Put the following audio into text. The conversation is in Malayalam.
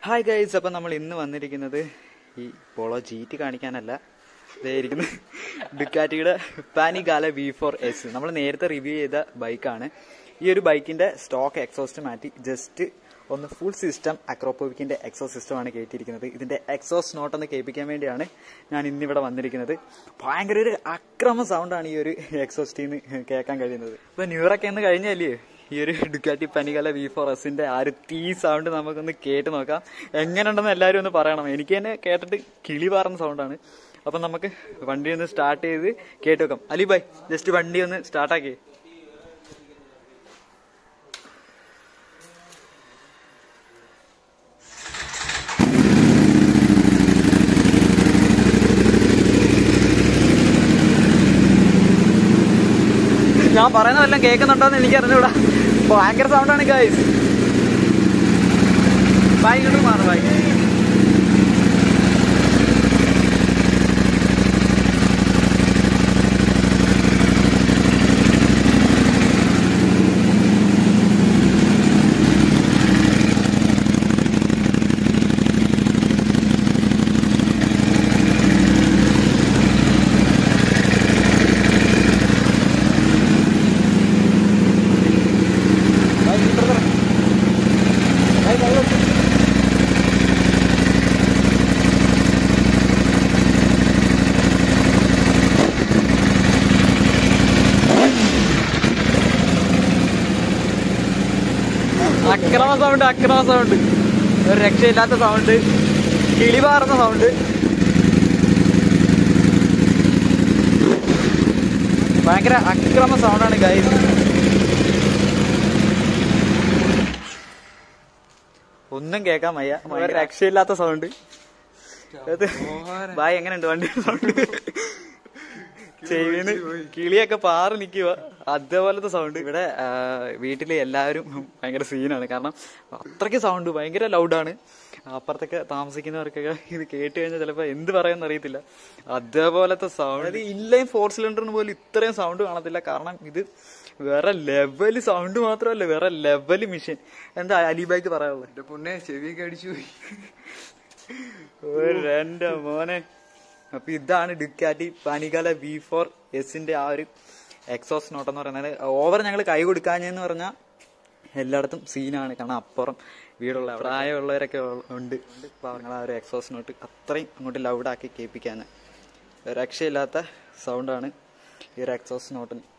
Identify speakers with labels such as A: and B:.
A: ഹായ് ഗൈസ് അപ്പം നമ്മൾ ഇന്ന് വന്നിരിക്കുന്നത് ഈ പോളോ ജി ടി കാണിക്കാനല്ല ഇതായിരിക്കുന്നത് ഡുക്കാറ്റിയുടെ പാനിഗാല വി ഫോർ എസ് നമ്മൾ നേരത്തെ റിവ്യൂ ചെയ്ത ബൈക്കാണ് ഈ ഒരു ബൈക്കിന്റെ സ്റ്റോക്ക് എക്സോസ്റ്റ് മാറ്റി ജസ്റ്റ് ഒന്ന് ഫുൾ സിസ്റ്റം അക്രോപോവിക്കിന്റെ എക്സോസ് സിസ്റ്റമാണ് കയറ്റിയിരിക്കുന്നത് ഇതിന്റെ എക്സോസ് നോട്ട് ഒന്ന് കേൾപ്പിക്കാൻ വേണ്ടിയാണ് ഞാൻ ഇന്നിവിടെ വന്നിരിക്കുന്നത് ഭയങ്കര ഒരു അക്രമ സൗണ്ടാണ് ഈ ഒരു എക്സോസ്റ്റിൽ നിന്ന് കേൾക്കാൻ കഴിയുന്നത് ഇപ്പൊ ന്യൂറൊക്കെ എന്ന് കഴിഞ്ഞല്ലേ ഈ ഒരു ഡുക്കാറ്റി പനികല വി ഫോർ എസിന്റെ ആ ഒരു തീ സൗണ്ട് നമുക്കൊന്ന് കേട്ട് നോക്കാം എങ്ങനെയുണ്ടെന്ന് എല്ലാവരും ഒന്ന് പറയണം എനിക്ക് തന്നെ കേട്ടിട്ട് കിളി പാറുന്ന സൗണ്ടാണ് അപ്പം നമുക്ക് വണ്ടി ഒന്ന് സ്റ്റാർട്ട് ചെയ്ത് കേട്ട് വെക്കാം അലി ബൈ ജസ്റ്റ് വണ്ടി ഒന്ന് സ്റ്റാർട്ടാക്കി ഞാൻ പറയുന്നതെല്ലാം കേൾക്കുന്നുണ്ടോന്ന് എനിക്ക് അറിഞ്ഞൂടാ ഭയങ്കര സൗണ്ടാണ് ഗൈസ് ബൈ ഇങ്ങോട്ട് മാറും ബൈ അക്രമ സൗണ്ട് അക്രമ സൗണ്ട് ഒരു രക്ഷയില്ലാത്ത സൗണ്ട് കിളി പാറുന്ന സൗണ്ട് ഭയങ്കര അക്രമ സൗണ്ടാണ് ഗൈസ് ഒന്നും കേൾക്കാൻ വയ്യ ഭയങ്കര രക്ഷയില്ലാത്ത സൗണ്ട് ബായ് എങ്ങനെയുണ്ട് വണ്ടി സൗണ്ട് ചെവിന്ന് കിളിയൊക്കെ പാറി നിൽക്കുക അതേപോലത്തെ സൗണ്ട് ഇവിടെ ആ, വീട്ടില് എല്ലാവരും ഭയങ്കര സീനാണ് കാരണം അത്രയ്ക്ക് സൗണ്ട് ഭയങ്കര ലൗഡാണ് അപ്പുറത്തൊക്കെ താമസിക്കുന്നവർക്കൊക്കെ ഇത് കേട്ട് കഴിഞ്ഞാൽ ചിലപ്പോൾ എന്ത് പറയാന്ന് അറിയത്തില്ല അതേപോലത്തെ സൗണ്ട് അതായത് ഇല്ലയും ഫോർ സിലിണ്ടറിന് പോലും ഇത്രയും സൗണ്ട് കാണത്തില്ല കാരണം ഇത് വേറെ ലെവല് സൗണ്ട് മാത്രമല്ല വേറെ ലെവല് മിഷൻ എന്താ അലിബായ്ക്ക് പറയാനുള്ളത്
B: എന്റെ പൊന്നെ ചെവിയൊക്കെ അടിച്ചു പോയി
A: ഒരു എന്റെ മോനെ അപ്പൊ ഇതാണ് ഡുക്കാറ്റി പാനികാല വി ഫോർ എസിന്റെ ആ ഒരു എക്സോസ് നോട്ട് എന്ന് പറയുന്നത് ഓവർ ഞങ്ങൾ കൈ കൊടുക്കാഞ്ഞെന്ന് പറഞ്ഞാൽ എല്ലായിടത്തും സീനാണ് കാരണം അപ്പുറം വീടുള്ള പ്രായമുള്ളവരൊക്കെ ഉണ്ട് പാവങ്ങൾ ആ ഒരു എക്സോസ് നോട്ട് അത്രയും അങ്ങോട്ട് ലൗഡാക്കി കേൾപ്പിക്കാൻ രക്ഷയില്ലാത്ത സൗണ്ടാണ് ഈ ഒരു എക്സോസ് നോട്ടിന്